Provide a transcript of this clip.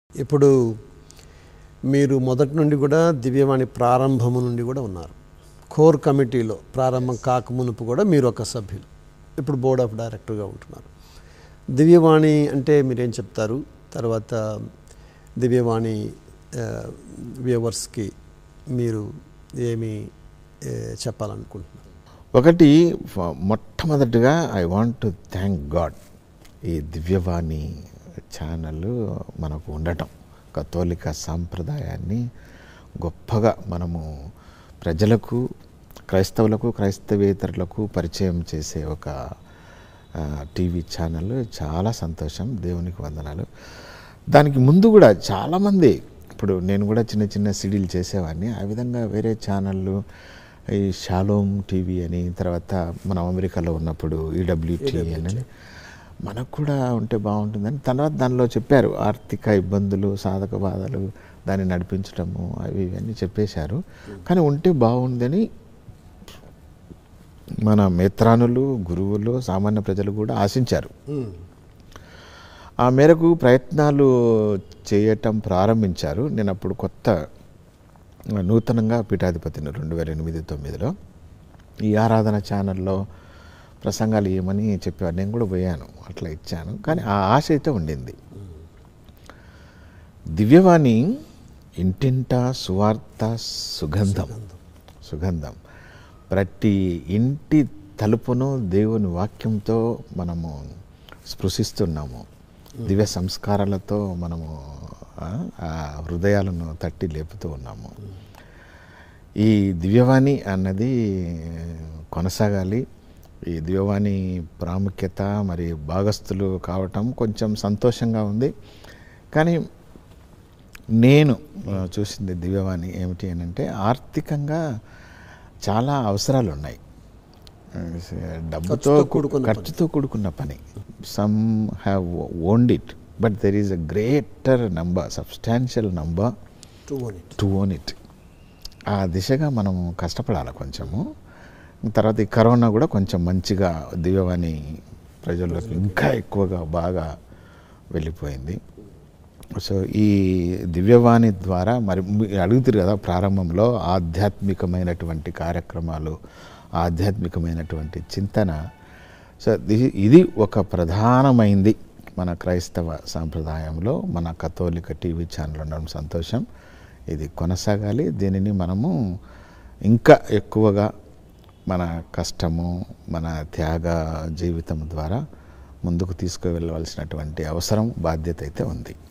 ఇప్పుడు మీరు మొదటి నుండి కూడా దివ్యవాణి ప్రారంభము నుండి కూడా ఉన్నారు కోర్ కమిటీలో ప్రారంభం కాకమునుపు కూడా మీరు ఒక సభ్యులు ఇప్పుడు బోర్డ్ ఆఫ్ డైరెక్టర్గా ఉంటున్నారు దివ్యవాణి అంటే మీరేం చెప్తారు తర్వాత దివ్యవాణి వ్యూవర్స్కి మీరు ఏమి ఏ, చెప్పాలనుకుంటున్నారు ఒకటి ఫ- మొట్టమొదటిగా I want to thank God ఈ దివ్యవాణి ఛానల్ మనకు ఉండటం కథోలిక సాంప్రదాయాన్ని గొప్పగా మనము ప్రజలకు క్రైస్తవులకు క్రైస్తవేతరులకు పరిచయం చేసే ఒక ఆ, టీవీ ఛానల్ చాలా సంతోషం దేవునికి వందనాలు దానికి ముందు కూడా చాలామంది ఇప్పుడు నేను కూడా చిన్న చిన్న సిడీలు చేసేవాడిని ఆ విధంగా వేరే ఛానళ్ళు ఈ షాలోమ్ టీవీ అని తర్వాత మనం అమెరికాలో ఉన్నప్పుడు ఈడబ్ల్యూటీ అని మనకు కూడా ఉంటే బాగుంటుందని తర్వాత దానిలో చెప్పారు ఆర్థిక ఇబ్బందులు సాధక బాధలు దాన్ని నడిపించడము అవి ఇవన్నీ చెప్పేశారు కానీ ఉంటే బాగుందని మన మిత్రానులు గురువులు సామాన్య ప్రజలు కూడా ఆశించారు ఆ మేరకు ప్రయత్నాలు చేయటం ప్రారంభించారు నేను అప్పుడు కొత్త నూతనంగా పీఠాధిపతిని రెండు వేల ఎనిమిది తొమ్మిదిలో ఈ ఆరాధన ఛానల్లో ప్రసంగాలు ఇవ్వమని చెప్పేవారు నేను కూడా పోయాను అట్లా ఇచ్చాను కానీ ఆ ఆశ అయితే ఉండింది దివ్యవాణి ఇంటింట సువార్త సుగంధం సుగంధం ప్రతి ఇంటి తలుపును దేవుని వాక్యంతో మనము స్పృశిస్తున్నాము దివ్య సంస్కారాలతో మనము ఆ, ఆ హృదయాలను తట్టి లేపుతూ ఉన్నాము ఈ దివ్యవాణి అన్నది కొనసాగాలి ఈ దివ్యవాణి ప్రాముఖ్యత మరి భాగస్థులు కావటం కొంచెం సంతోషంగా ఉంది కానీ నేను ఆ, చూసింది దివ్యవాణి ఏమిటి అని అంటే ఆర్థికంగా చాలా అవసరాలు ఉన్నాయి ఆ, డబ్బుతో ఖర్చుతో కూడుకున్న పని. ఖర్చుతో కూడుకున్న పని some have owned it but there is a greater number substantial number to own it to own it ఆ దిశగా మనం కష్టపడాలి కొంచెము తర్వాత ఈ కరోనా కూడా కొంచెం మంచిగా దివ్యవాణి ప్రజల్లోకి ఇంకా ఎక్కువగా బాగా వెళ్ళిపోయింది సో ఈ దివ్యవాణి ద్వారా మరి మీరు అడుగుతారు కదా ప్రారంభంలో ఆధ్యాత్మికమైనటువంటి కార్యక్రమాలు ఆధ్యాత్మికమైనటువంటి చింతన సో ఇది- ఇది ఒక ప్రధానమైంది మన క్రైస్తవ సాంప్రదాయంలో మన కథోలిక టీవీ ఛానల్ ఉండడం సంతోషం ఇది కొనసాగాలి దీనిని మనము ఇంకా ఎక్కువగా మన కష్టము మన త్యాగ జీవితం ద్వారా ముందుకు తీసుకువెళ్ళవలసినటువంటి అవసరం బాధ్యత అయితే ఉంది